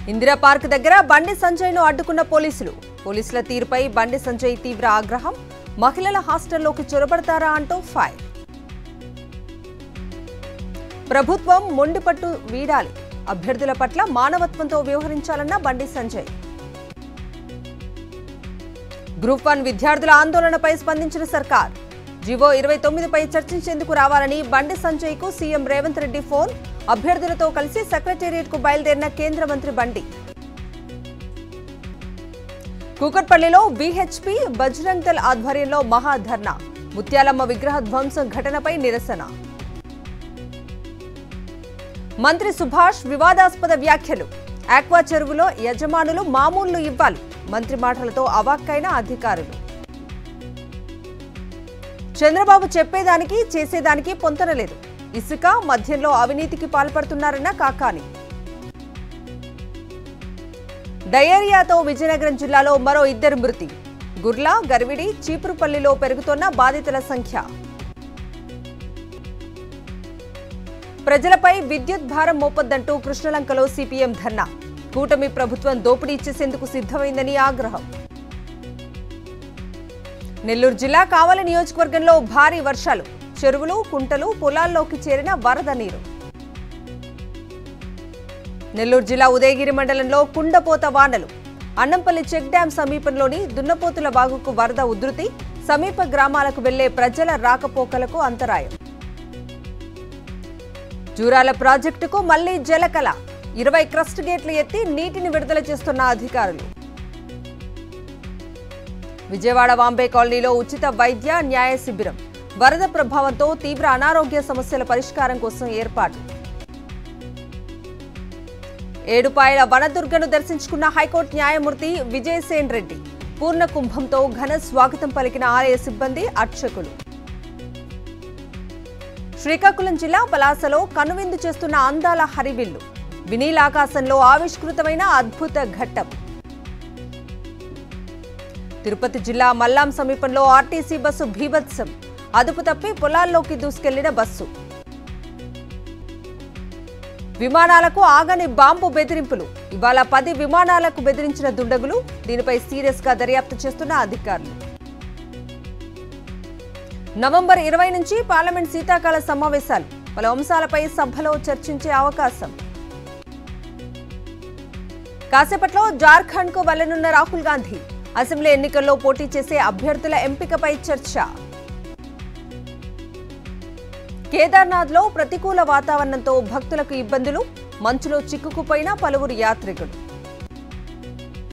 Indira park దగ్గర బండి సంజయ్ను అడ్డుకున్న పోలీసులు పోలీసుల తీరుపై బండి సంజయ్ తీవ్ర ఆగ్రహం మహిళల హాస్టల్లోకి చొరబడతారా అంటూ ఫైర్ ప్రభుత్వం మొండిపట్టు వీడాలి అభ్యర్థుల పట్ల మానవత్వంతో వ్యవహరించాలన్న బండి సంజయ్ గ్రూప్ వన్ విద్యార్థుల ఆందోళనపై స్పందించిన సర్కార్ జివో ఇరవై తొమ్మిదిపై చర్చించేందుకు రావాలని బండి సంజయ్ కు సీఎం రేవంత్ రెడ్డి ఫోన్ అభ్యర్థులతో కలిసి సెక్రటేరియట్ కు బయలుదేరిన కేంద్ర మంత్రి బండి కూకట్పల్లిలో బీహెచ్పీ బజరంగ్ దళ్ ఆధ్వర్యంలో మహాధర్నా ముత్యాలమ్మ విగ్రహ ధ్వంసం ఘటనపై నిరసన మంత్రి సుభాష్ వివాదాస్పద వ్యాఖ్యలు ఆక్వా చెరువులో యజమానులు మామూళ్లు ఇవ్వాలి మంత్రి మాటలతో అవాక్కైన అధికారులు చంద్రబాబు చెప్పేదానికి చేసేదానికి పొంతనలేదు ఇసుక మధ్యంలో అవినీతికి పాల్పడుతున్నారన్న కాకాని డయేరియాతో విజయనగరం జిల్లాలో మరో ఇద్దరు మృతి గుర్ల గర్విడి చీపురుపల్లిలో పెరుగుతున్న బాధితుల సంఖ్య ప్రజలపై విద్యుత్ భారం మోపొద్దంటూ కృష్ణలంకలో సిపిఎం ధర్నా కూటమి ప్రభుత్వం దోపిడీ చేసేందుకు సిద్ధమైందని ఆగ్రహం నెల్లూరు జిల్లా కావలి నియోజకవర్గంలో భారీ వర్షాలు చెరువులు కుంటలు పొలాల్లోకి చేరిన వరద నీరు నెల్లూరు జిల్లా ఉదయగిరి మండలంలో కుండపోత వానలు అన్నంపల్లి చెక్ డ్యాం సమీపంలోని దున్నపోతుల బాగుకు వరద ఉధృతి సమీప గ్రామాలకు వెళ్లే ప్రజల రాకపోకలకు అంతరాయం జూరాల ప్రాజెక్టుకు మళ్లీ జలకళ ఇరవై క్రస్ట్ గేట్లు ఎత్తి నీటిని విడుదల చేస్తున్న అధికారులు విజయవాడ వాంబే కాలనీలో ఉచిత వైద్య న్యాయ శిబిరం వరద ప్రభావంతో తీవ్ర అనారోగ్య సమస్యల పరిష్కారం కోసం ఏర్పాటు ఏడుపాయల వనదుర్గను దర్శించుకున్న హైకోర్టు న్యాయమూర్తి విజయసేన్ రెడ్డి పూర్ణ కుంభంతో ఘన స్వాగతం పలికిన ఆలయ సిబ్బంది అర్చకులు శ్రీకాకుళం జిల్లా పలాసలో కనువిందు చేస్తున్న అందాల హరివిల్లు వినీలాకాశంలో ఆవిష్కృతమైన అద్భుత ఘట్టం తిరుపతి జిల్లా మల్లాం సమీపంలో ఆర్టీసీ బస్సు భీభత్సం అదుపు తప్పి పొలాల్లోకి దూసుకెళ్లిన బస్సు విమానాలకు ఆగని బాంబు బెదిరింపులు ఇవాళ పది విమానాలకు బెదిరించిన దుండగులు దీనిపై సీరియస్ గా దర్యాప్తు చేస్తున్న అధికారులు నవంబర్ ఇరవై నుంచి పార్లమెంట్ శీతాకాల సమావేశాలు పలు అంశాలపై సభలో చర్చించే అవకాశం కాసేపట్లో జార్ఖండ్ కు వెళ్లనున్న రాహుల్ గాంధీ అసెంబ్లీ ఎన్నికల్లో పోటీ చేసే అభ్యర్థుల ఎంపికపై చర్చ కేదార్నాథ్ లో ప్రతికూల వాతావరణంతో భక్తులకు ఇబ్బందులు మంచులో చిక్కుకుపోయిన పలువురు యాత్రికులు